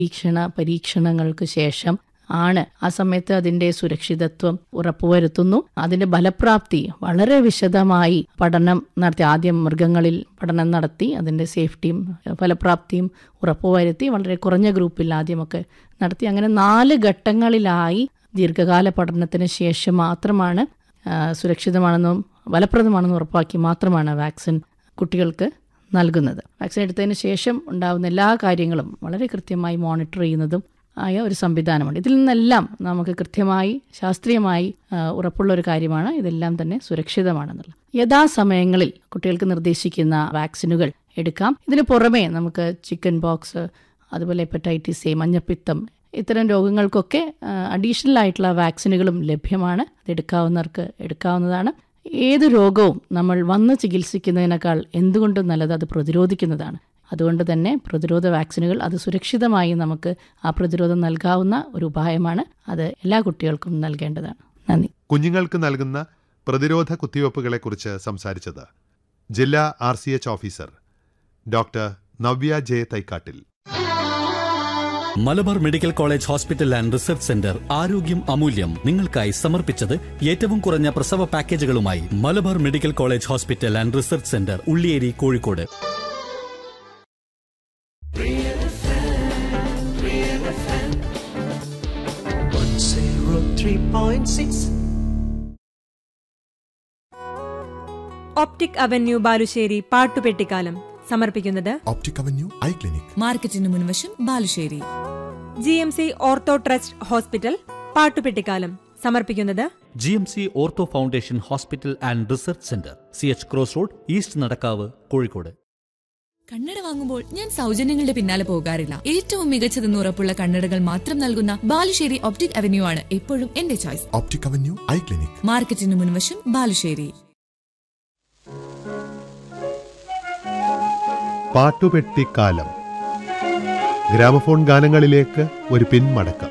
വീക്ഷണ പരീക്ഷണങ്ങൾക്ക് ശേഷം ആണ് ആ സമയത്ത് അതിന്റെ സുരക്ഷിതത്വം ഉറപ്പുവരുത്തുന്നു അതിന്റെ ഫലപ്രാപ്തി വളരെ വിശദമായി പഠനം നടത്തി ആദ്യം മൃഗങ്ങളിൽ പഠനം നടത്തി അതിന്റെ സേഫ്റ്റിയും ഫലപ്രാപ്തിയും ഉറപ്പുവരുത്തി വളരെ കുറഞ്ഞ ഗ്രൂപ്പിൽ ആദ്യമൊക്കെ നടത്തി അങ്ങനെ നാല് ഘട്ടങ്ങളിലായി ദീർഘകാല പഠനത്തിന് ശേഷം മാത്രമാണ് ആ, സുരക്ഷിതമാണെന്നും ഫലപ്രദമാണെന്നും ഉറപ്പാക്കി മാത്രമാണ് വാക്സിൻ കുട്ടികൾക്ക് നൽകുന്നത് വാക്സിൻ എടുത്തതിന് ശേഷം ഉണ്ടാകുന്ന എല്ലാ കാര്യങ്ങളും വളരെ കൃത്യമായി മോണിറ്റർ ചെയ്യുന്നതും ആയ ഒരു സംവിധാനമുണ്ട് ഇതിൽ നിന്നെല്ലാം നമുക്ക് കൃത്യമായി ശാസ്ത്രീയമായി ആ, ഉറപ്പുള്ള ഒരു കാര്യമാണ് ഇതെല്ലാം തന്നെ സുരക്ഷിതമാണെന്നുള്ളത് യഥാസമയങ്ങളിൽ കുട്ടികൾക്ക് നിർദ്ദേശിക്കുന്ന വാക്സിനുകൾ എടുക്കാം ഇതിന് പുറമെ നമുക്ക് ചിക്കൻ ബോക്സ് അതുപോലെ ഹെപ്പറ്റൈറ്റിസ് എ മഞ്ഞപ്പിത്തം ഇത്തരം രോഗങ്ങൾക്കൊക്കെ അഡീഷണൽ ആയിട്ടുള്ള വാക്സിനുകളും ലഭ്യമാണ് അത് എടുക്കാവുന്നവർക്ക് എടുക്കാവുന്നതാണ് ഏത് രോഗവും നമ്മൾ വന്ന് ചികിത്സിക്കുന്നതിനേക്കാൾ എന്തുകൊണ്ടും നല്ലത് അത് പ്രതിരോധിക്കുന്നതാണ് അതുകൊണ്ട് തന്നെ പ്രതിരോധ വാക്സിനുകൾ അത് സുരക്ഷിതമായി നമുക്ക് ആ പ്രതിരോധം നൽകാവുന്ന ഒരു ഉപായമാണ് അത് എല്ലാ കുട്ടികൾക്കും നൽകേണ്ടതാണ് നന്ദി കുഞ്ഞുങ്ങൾക്ക് നൽകുന്ന പ്രതിരോധ കുത്തിവയ്പ്പുകളെക്കുറിച്ച് സംസാരിച്ചത് ജില്ലാ R C H officer doctor Navya J Thaikkattil Malabar medical college hospital and research centre ആരോഗ്യം അമൂല്യം നിങ്ങൾക്കായി സമർപ്പിച്ചത് ഏറ്റവും കുറഞ്ഞ പ്രസവ പാക്കേജുകളുമായി Malabar medical college hospital and research centre Ulliyeri Kozhikode zero three point six. Optic avenue Balussery പാട്ടുപെട്ടിക്കാലം സമർപ്പിക്കുന്നത് ഒപ്റ്റിക് അവന്യൂ ഐ ക്ലിനിക് മാർക്കറ്റിന് മുൻവശം Balussery G M C ortho trust hospital പാട്ടുപെട്ടിക്കാലം സമർപ്പിക്കുന്നത് G M C ortho foundation hospital and research centre C H cross road east Nadakkavu Kozhikode കണ്ണട വാങ്ങുമ്പോൾ ഞാൻ സൗജന്യങ്ങളുടെ പിന്നാലെ പോകാറില്ല ഏറ്റവും മികച്ചതെന്ന് ഉറപ്പുള്ള കണ്ണടകൾ മാത്രം നൽകുന്ന ബാലുശ്ശേരി ഒപ്റ്റിക് അവന്യൂ ആണ് എപ്പോഴും എന്റെ choice optic avenue eye clinic മാർക്കറ്റിന് മുൻവശം ബാലുശ്ശേരി പാട്ടുപെട്ടിക്കാലം ഗ്രാമഫോൺ ഗാനങ്ങളിലേക്ക് ഒരു പിന്മടക്കം